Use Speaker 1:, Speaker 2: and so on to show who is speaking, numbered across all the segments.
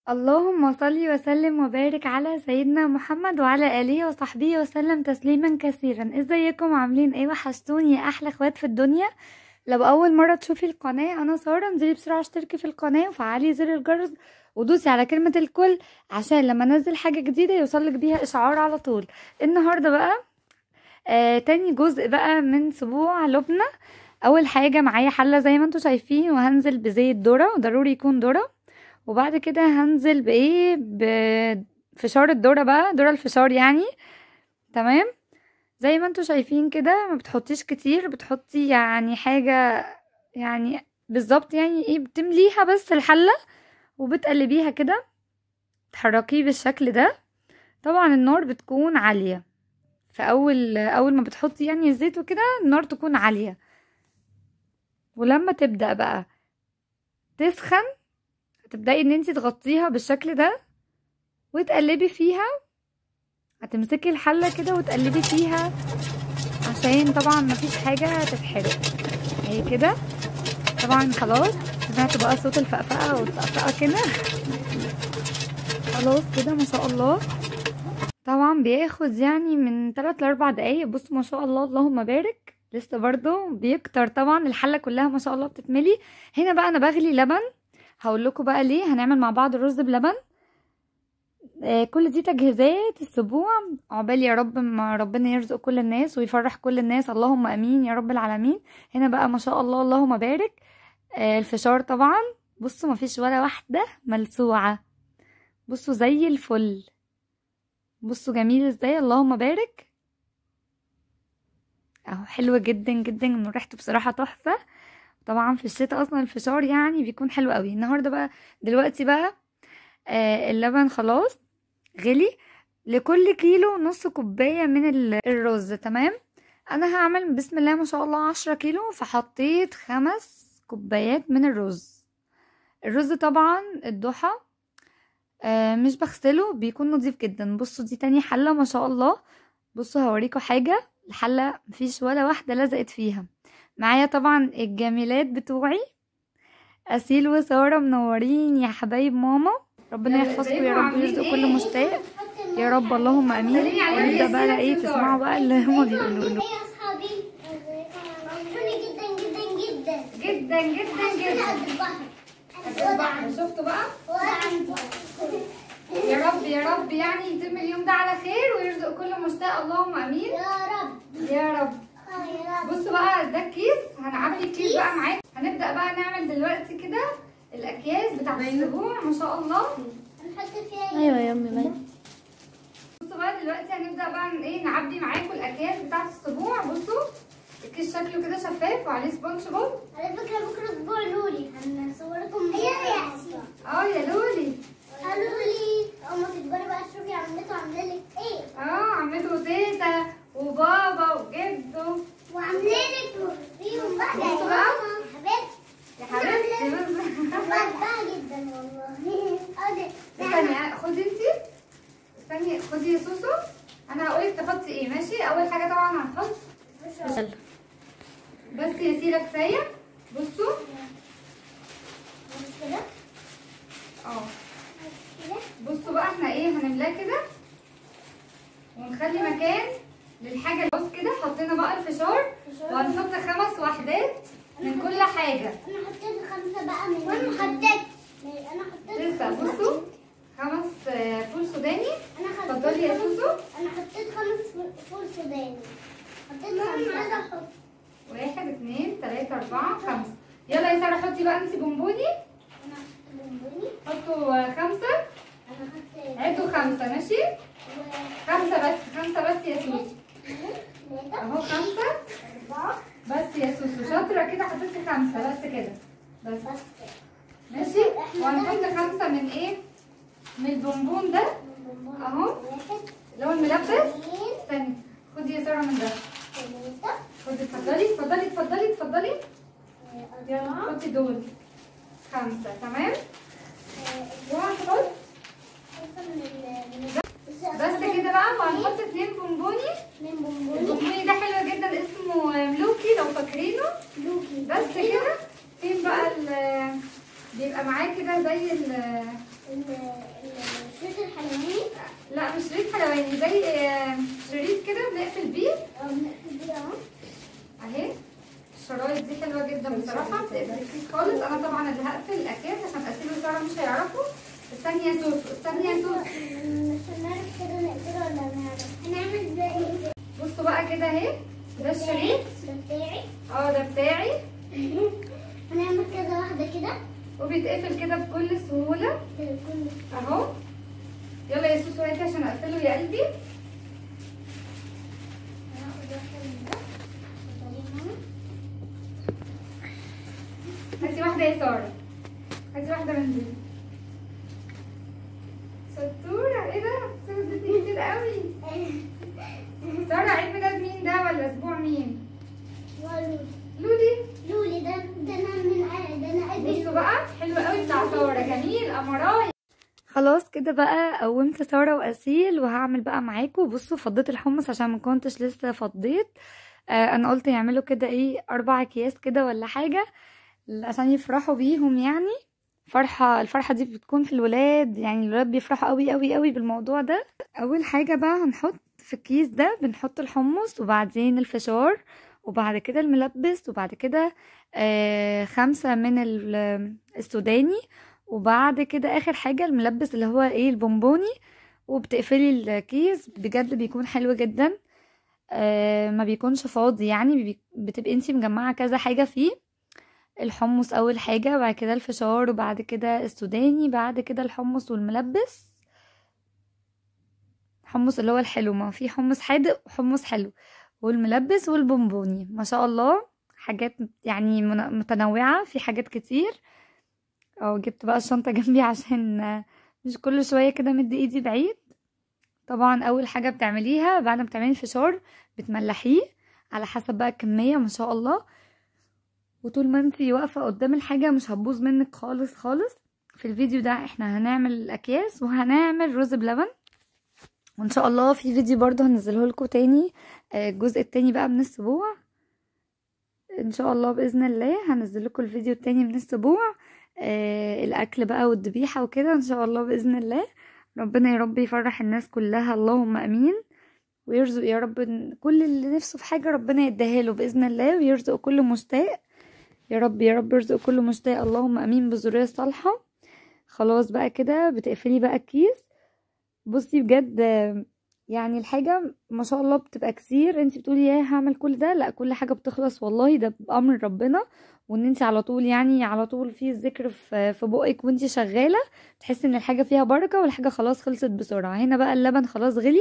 Speaker 1: اللهم صل وسلم وبارك على سيدنا محمد وعلى آله وصحبه وسلم تسليما كثيرا ازيكم عاملين ايه وحشتوني يا احلى اخوات في الدنيا لو اول مرة تشوفي القناة انا سارة انزلي بسرعة اشتركي في القناة وفعلي زر الجرس ودوسي على كلمة الكل عشان لما انزل حاجة جديدة يوصلك بيها اشعار على طول النهاردة بقى آه تاني جزء بقى من سبوع لبنى اول حاجة معايا حلة زي ما انتوا شايفين وهنزل بزيت ذرة وضروري يكون ذرة وبعد كده هنزل بايه بفشار الذره بقى ذره الفشار يعني تمام زي ما انتوا شايفين كده ما بتحطيش كتير بتحطي يعني حاجه يعني بالظبط يعني ايه بتمليها بس الحله وبتقلبيها كده تحركيه بالشكل ده طبعا النار بتكون عاليه في اول اول ما بتحطي يعني الزيت وكده النار تكون عاليه ولما تبدا بقى تسخن هتبدأي ان انتي تغطيها بالشكل ده وتقلبي فيها هتمسكي الحلة كده وتقلبي فيها عشان طبعا مفيش حاجة تتحرق اهي كده طبعا خلاص سمعتوا بقى صوت الفقفقة والفقفقة كده خلاص كده ما شاء الله طبعا بياخد يعني من 3 ل 4 دقايق بصوا ما شاء الله اللهم بارك لسه برضو بيكتر طبعا الحلة كلها ما شاء الله بتتملي هنا بقى انا بغلي لبن هقول لكم بقى ليه هنعمل مع بعض الرز بلبن آه كل دي تجهيزات السبوع عقبال يا رب ما ربنا يرزق كل الناس ويفرح كل الناس اللهم امين يا رب العالمين هنا بقى ما شاء الله اللهم بارك آه الفشار طبعا بصوا مفيش ولا واحده ملسوعه بصوا زي الفل بصوا جميل ازاي اللهم بارك اهو حلو جدا جدا وريحته بصراحه تحفه طبعا في الشتاء اصلا الفشار يعني بيكون حلو قوي النهارده بقى دلوقتي بقى آه اللبن خلاص غلي لكل كيلو نص كوبايه من الرز تمام انا هعمل بسم الله ما شاء الله عشرة كيلو فحطيت خمس كوبايات من الرز الرز طبعا الضحى آه مش بغسله بيكون نظيف جدا بصوا دي تاني حله ما شاء الله بصوا هوريكم حاجه الحله مفيش ولا واحده لزقت فيها معايا طبعا الجميلات بتوعي اسيل وساره منورين يا حبايب ماما ربنا يحفظكم يا رب ويرزق كل مشتاق يا رب اللهم امين ونبدا بقى ايه تسمعوا بقى اللي هما بيقولوا له
Speaker 2: يا اصحابي وحشوني جدا جدا جدا
Speaker 1: جدا جدا
Speaker 2: حشوني قد البحر
Speaker 1: البحر شفتوا بقى
Speaker 2: وعندي
Speaker 1: يا رب يا رب يعني يتم اليوم ده على خير ويرزق كل مشتاق اللهم امين
Speaker 2: يا رب
Speaker 1: يا رب
Speaker 2: آه يا رب
Speaker 1: بصوا بقى ده الكيس هنعبي الكيس بقى معاك هنبدا بقى نعمل دلوقتي كده الاكياس بتاعت الاسبوع ما شاء الله
Speaker 2: نحط فيها
Speaker 3: ايوه يا امي باين
Speaker 1: بصوا بقى دلوقتي هنبدا بقى ن- ايه نعبي معاكم الاكياس بتاعت الاسبوع بصوا الكيس شكله كده شفاف وعليه سبونج بوب
Speaker 2: على فكرة بكرة اسبوع لولي هنصوركم هي يا
Speaker 1: اه يا لولي
Speaker 2: قالوا لي اما تكبري بقى تشوفي عمته عامله لك ايه
Speaker 1: اه عمته تيتا وبابا وجده
Speaker 2: وعامله لك فيهم بقى
Speaker 1: بصوا بقى.
Speaker 2: يا حبيبتي
Speaker 1: يا حبيبتي بس
Speaker 2: بحبها جدا والله أدي-
Speaker 1: استني خدي انتي استني خدي يا سوسو انا هقولك تحطي ايه ماشي اول حاجه طبعا هنحط بس يا سيرة كفايه بصوا
Speaker 2: بس كده
Speaker 1: اه
Speaker 2: بس كده
Speaker 1: بصوا بقى احنا ايه هنملاه كده ونخلي مكان للحاجه بص كده حطينا بقى الفشار وهنحط خمس وحدات من كل حاجه
Speaker 2: انا حطيت خمسه بقى من وانا ما حطيتش انا حطيت
Speaker 1: لسه
Speaker 2: خمسة.
Speaker 1: بصوا خمس آه، فول سوداني
Speaker 2: انا حطيت
Speaker 1: اتفضلي يا
Speaker 2: خمس-
Speaker 1: سوسو
Speaker 2: انا حطيت خمس فول سوداني حطيت خمسه عايزه احط
Speaker 1: واحد اتنين تلاته اربعه خمسه يلا يا ساره حطي بقى انتي بونبوني
Speaker 2: انا حطيت بونبوني
Speaker 1: حطوا آه، خمسه
Speaker 2: انا حطيت
Speaker 1: عدوا خمسه ماشي خمسه بس خمسه بس يا سوسو
Speaker 2: ثلاثه
Speaker 1: اهو خمسه
Speaker 2: اربعه
Speaker 1: بس يا سوسو شاطره كده حطيتي خمسه بس كده بس
Speaker 2: بس كده
Speaker 1: ماشي وهنحط خمسه من ايه من البونبون ده
Speaker 2: بونبوني.
Speaker 1: اهو.
Speaker 2: واحد
Speaker 1: اللي هو الملبس
Speaker 2: اثنين
Speaker 1: استني خدي يا ساره من ده
Speaker 2: ثلاثه
Speaker 1: خدي اتفضلي اتفضلي اتفضلي اتفضلي يلا
Speaker 2: اربعه
Speaker 1: حطي دول خمسه تمام
Speaker 2: آه،
Speaker 1: وهنحط
Speaker 2: خمسه من ال من ال-
Speaker 1: بس كده بقى وهنحط اتنين بونبوني
Speaker 2: اثنين بونبوني
Speaker 1: البونبوني ده حلو جدا اسمه ملوكي لو فاكرينه
Speaker 2: لوكي
Speaker 1: بس كده فين بقى ال بيبقى معاه كده زي ال
Speaker 2: ال- اه بنقفل دي اهو
Speaker 1: اهي الشرايط دي حلوه جدا بصراحه بتقفل الكيس خالص انا طبعا اللي هقفل الاكياس عشان اسيب وساره مش هيعرفوا استني يا سوسو استني يا سوسو
Speaker 2: مش هنعرف كده نقفله ولا نعرف هنعمل زي ايه
Speaker 1: بصوا بقى كده اهي ده الشريط
Speaker 2: ده بتاعي
Speaker 1: اه ده بتاعي
Speaker 2: هنعمل كذا واحدة كده
Speaker 1: وبيتقفل كده بكل سهوله
Speaker 2: كده كل
Speaker 1: اهو يلا يا سوسو هاتي عشان اقفله يا قلبي
Speaker 2: هناخد واحدة من ده نطلعها.
Speaker 1: هاتي واحده يا ساره هاتي واحده من دي شطوره ايه ده سوسو كتير قوي ساره عيد ميلاد مين ده ولا اسبوع مين
Speaker 2: ولولي
Speaker 1: لولي
Speaker 2: لولي ده ده انا من ده انا قلبي
Speaker 1: بصوا بقى حلو قوي بتاع ساره جميل قمراي خلاص كده بقى قومت ساره واسيل وهعمل بقى معاكم بصوا فضيت الحمص عشان ما كنتش لسه فضيت آه انا قلت يعملوا كده ايه اربع اكياس كده ولا حاجه عشان يفرحوا بيهم يعني فرحة الفرحة دي بتكون في الولاد يعني الولاد بيفرحوا قوي قوي قوي بالموضوع ده اول حاجة بقى هنحط في الكيس ده بنحط الحمص وبعدين الفشار وبعد كده الملبس وبعد كده آه خمسة من ال- السوداني وبعد كده اخر حاجة الملبس اللي هو ايه البونبوني وبتقفلي الكيس بجد بيكون حلو جدا آه ما بيكونش فاضي يعني بي- بتبقي انتي مجمعة كذا حاجة فيه الحمص اول حاجة بعد كده الفشار وبعد كده السوداني بعد كده الحمص والملبس حمص اللي هو الحلو ما في حمص حادق وحمص حلو والملبس والبونبوني ما شاء الله حاجات يعني من- متنوعة في حاجات كتير او جبت بقى الشنطة جنبي عشان آه، مش كل شوية كده مد ايدي بعيد طبعا اول حاجة بتعمليها بعد ما بتعملي الفشار بتملحيه على حسب بقى الكمية ما شاء الله وطول ما انتي واقفة قدام الحاجة مش هتبوظ منك خالص خالص في الفيديو ده احنا هنعمل الاكياس وهنعمل رز بلبن وان شاء الله في فيديو برضه هنزله لكم تاني آه، الجزء التاني بقى من السبوع ان شاء الله باذن الله هنزل لكم الفيديو التاني من السبوع آه الاكل بقى والذبيحه وكده ان شاء الله باذن الله ربنا يا رب يفرح الناس كلها اللهم امين ويرزق يا رب إن كل اللي نفسه في حاجه ربنا يديها له باذن الله ويرزق كل مشتاق يا رب يا رب يرزق كل مشتاق اللهم امين بالذريه الصالحه خلاص بقى كده بتقفلي بقى الكيس بصي بجد آه، يعني الحاجة ما شاء الله بتبقى كتير انت بتقولي يا هعمل كل ده لا كل حاجة بتخلص والله ده بأمر ربنا وان انت على طول يعني على طول في الذكر في في بقك وانت شغالة تحسي ان الحاجة فيها بركة والحاجة خلاص خلصت بسرعة هنا بقى اللبن خلاص غلي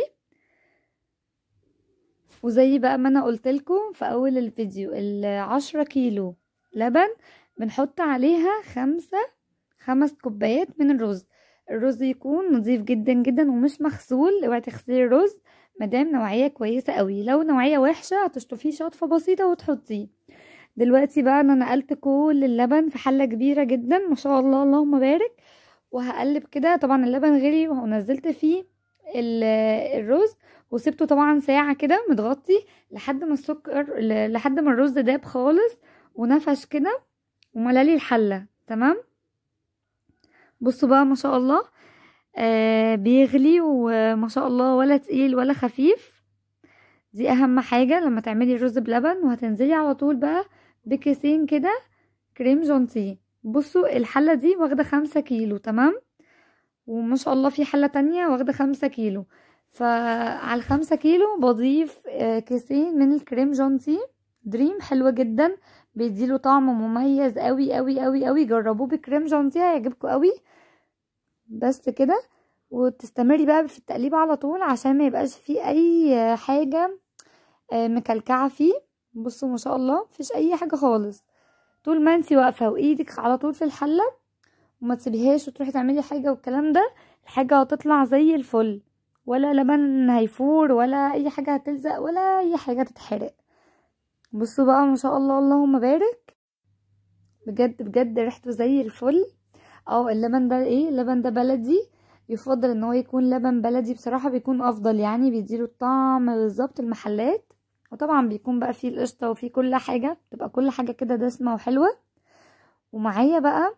Speaker 1: وزي بقى ما انا قلتلكم في اول الفيديو العشرة كيلو لبن بنحط عليها خمسة خمس كوبايات من الرز الرز يكون نظيف جدا جدا ومش مغسول اوعي تغسلي الرز مادام نوعية كويسة قوي لو نوعية وحشة هتشطفيه شطفة بسيطة وتحطيه دلوقتي بقى انا نقلت كل اللبن في حلة كبيرة جدا ما شاء الله اللهم بارك وهقلب كده طبعا اللبن غلي ونزلت فيه ال- الرز وسبته طبعا ساعة كده متغطي لحد ما السكر ل- لحد ما الرز داب خالص ونفش كده وملالي الحلة تمام بصوا بقى ما شاء الله آه بيغلي وما شاء الله ولا تقيل ولا خفيف دي اهم حاجة لما تعملي الرز بلبن وهتنزلي على طول بقى بكيسين كده كريم جانتيه بصوا الحلة دي واخدة خمسة كيلو تمام وما شاء الله في حلة تانية واخدة خمسة كيلو فعلى الخمسة كيلو بضيف آه، كيسين من الكريم جانتيه دريم حلوة جدا بيديله طعم مميز قوي قوي قوي قوي جربوه بكريم جانتيه هيعجبكم قوي بس كده وتستمري بقى في التقليب على طول عشان ما يبقاش فيه اي حاجة آه، مكلكعة فيه بصوا ما شاء الله مفيش اي حاجة خالص طول ما انتي واقفة وايدك على طول في الحلة وما تسيبيهاش وتروحي تعملي حاجة والكلام ده الحاجة هتطلع زي الفل ولا لبن هيفور ولا اي حاجة هتلزق ولا اي حاجة تتحرق بصوا بقى ما شاء الله اللهم بارك بجد بجد ريحته زي الفل اه اللبن ده ايه اللبن ده بلدي يفضل ان هو يكون لبن بلدي بصراحة بيكون افضل يعني بيديله الطعم بالظبط المحلات وطبعا بيكون بقى فيه القشطة وفيه كل حاجة تبقى كل حاجة كده دسمة وحلوة ومعايا بقى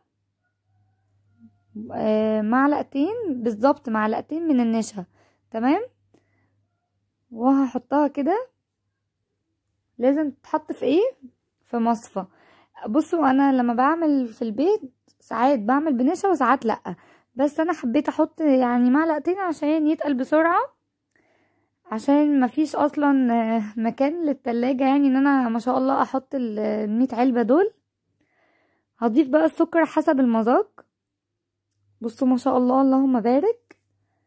Speaker 1: آه، معلقتين بالظبط معلقتين من النشا تمام وهحطها كده لازم تتحط في ايه في مصفى بصوا انا لما بعمل في البيت ساعات بعمل بنشا وساعات لا بس انا حبيت احط يعني معلقتين عشان يتقل بسرعه عشان مفيش اصلا مكان للتلاجة يعني ان انا ما شاء الله احط المية علبة دول هضيف بقى السكر حسب المذاق بصوا ما شاء الله اللهم بارك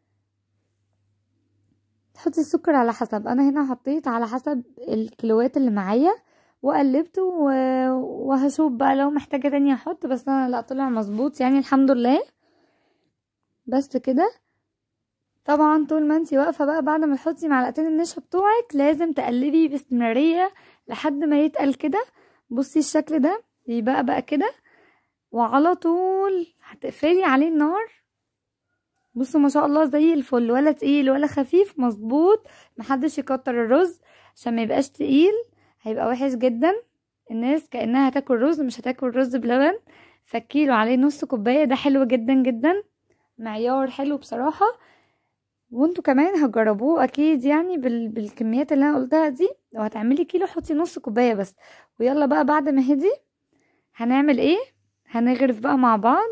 Speaker 1: تحطي السكر على حسب انا هنا حطيت على حسب الكيلوات اللي معايا وقلبت وهشوف بقى لو محتاجة تانية احط بس انا لا طلع مظبوط يعني الحمد لله بس كده طبعا طول ما انتي واقفه بقى بعد ما تحطي معلقتين النشا بتوعك لازم تقلبي باستمراريه لحد ما يتقل كده بصي الشكل ده يبقى بقى كده وعلى طول هتقفلي عليه النار بصوا ما شاء الله زي الفل ولا تقيل ولا خفيف مظبوط محدش يكتر الرز عشان ما يبقاش تقيل هيبقى وحش جدا الناس كانها هتاكل رز مش هتاكل رز بلبن فكيلو عليه نص كوبايه ده حلو جدا جدا معيار حلو بصراحه وانتوا كمان هتجربوه اكيد يعني بال... بالكميات اللي انا قلتها دي لو هتعملي كيلو حطي نص كوبايه بس ويلا بقى بعد ما هدي هنعمل ايه هنغرف بقى مع بعض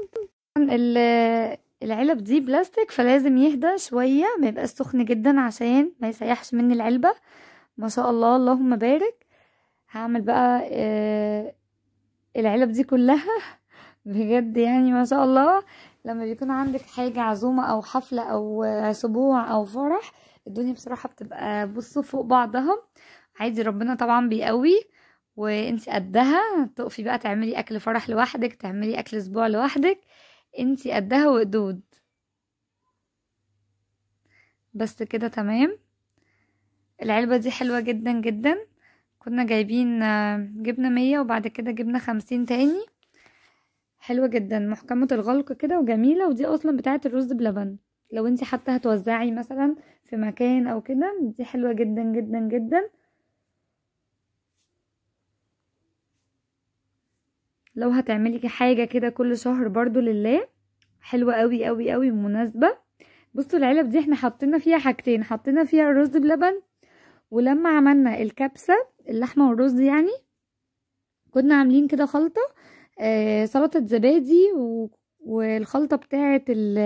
Speaker 1: العلب دي بلاستيك فلازم يهدى شويه ما يبقاش سخن جدا عشان ما يسيحش مني العلبه ما شاء الله اللهم بارك هعمل بقى آه العلب دي كلها بجد يعني ما شاء الله لما بيكون عندك حاجة عزومة أو حفلة أو أسبوع أو فرح الدنيا بصراحة بتبقى بصوا فوق بعضها عادي ربنا طبعا بيقوي وانتي قدها تقفي بقى تعملي أكل فرح لوحدك تعملي أكل أسبوع لوحدك انتي قدها وقدود بس كده تمام العلبة دي حلوة جدا جدا كنا جايبين جبنا مية وبعد كده جبنا خمسين تاني حلوة جدا محكمة الغلق كده وجميلة ودي اصلا بتاعة الرز بلبن لو انتي حتى هتوزعي مثلا في مكان او كده دي حلوة جدا جدا جدا لو هتعملي حاجة كده كل شهر برضو لله حلوة قوي قوي قوي مناسبة بصوا العلب دي احنا حطينا فيها حاجتين حطينا فيها الرز بلبن ولما عملنا الكبسة اللحمة والرز يعني كنا عاملين كده خلطة آه سلطة زبادي و... والخلطة بتاعة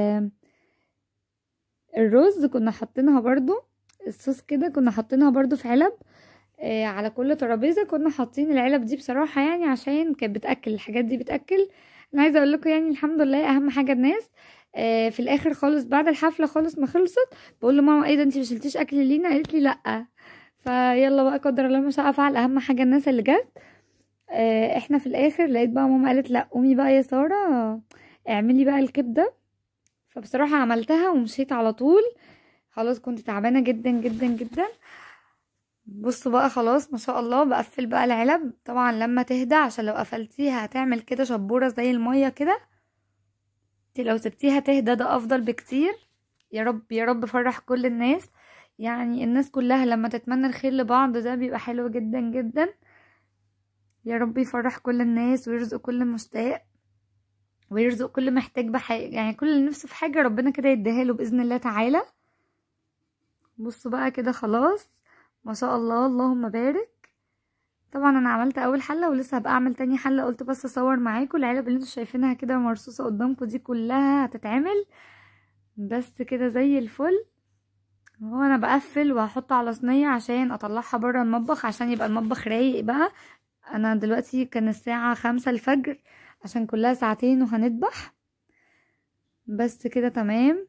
Speaker 1: الرز كنا حاطينها برضو الصوص كده كنا حاطينها برضو في علب آه على كل ترابيزة كنا حاطين العلب دي بصراحة يعني عشان كانت بتأكل الحاجات دي بتأكل انا عايزة اقول لكم يعني الحمد لله اهم حاجة الناس آه في الاخر خالص بعد الحفلة خالص ما خلصت بقول لماما ايه ده انتي مشلتيش اكل لينا قالت لي لا فيلا بقى قدر الله ما شاء فعل اهم حاجة الناس اللي جت آه احنا في الاخر لقيت بقى ماما قالت لا قومي بقى يا ساره اعملي بقى الكبده فبصراحه عملتها ومشيت على طول خلاص كنت تعبانه جدا جدا جدا بصوا بقى خلاص ما شاء الله بقفل بقى العلب طبعا لما تهدى عشان لو قفلتيها هتعمل كده شبوره زي الميه كده لو سبتيها تهدى ده افضل بكتير يا رب يا رب فرح كل الناس يعني الناس كلها لما تتمنى الخير لبعض ده بيبقى حلو جدا جدا يا رب يفرح كل الناس ويرزق كل مشتاق ويرزق كل محتاج بحاجة يعني كل اللي نفسه في حاجة ربنا كده يديها له بإذن الله تعالى بصوا بقى كده خلاص ما شاء الله اللهم بارك طبعا انا عملت اول حله ولسه هبقى اعمل تاني حله قلت بس اصور معاكم العلب اللي انتوا شايفينها كده مرصوصه قدامكم دي كلها هتتعمل بس كده زي الفل هو انا بقفل وهحطه على صينيه عشان اطلعها بره المطبخ عشان يبقى المطبخ رايق بقى انا دلوقتي كان الساعة خمسة الفجر عشان كلها ساعتين وهنذبح بس كده تمام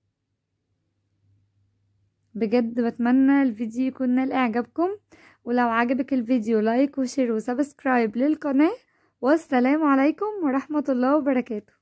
Speaker 1: بجد بتمنى الفيديو يكون نال اعجابكم ولو عجبك الفيديو لايك وشير وسبسكرايب للقناة والسلام عليكم ورحمة الله وبركاته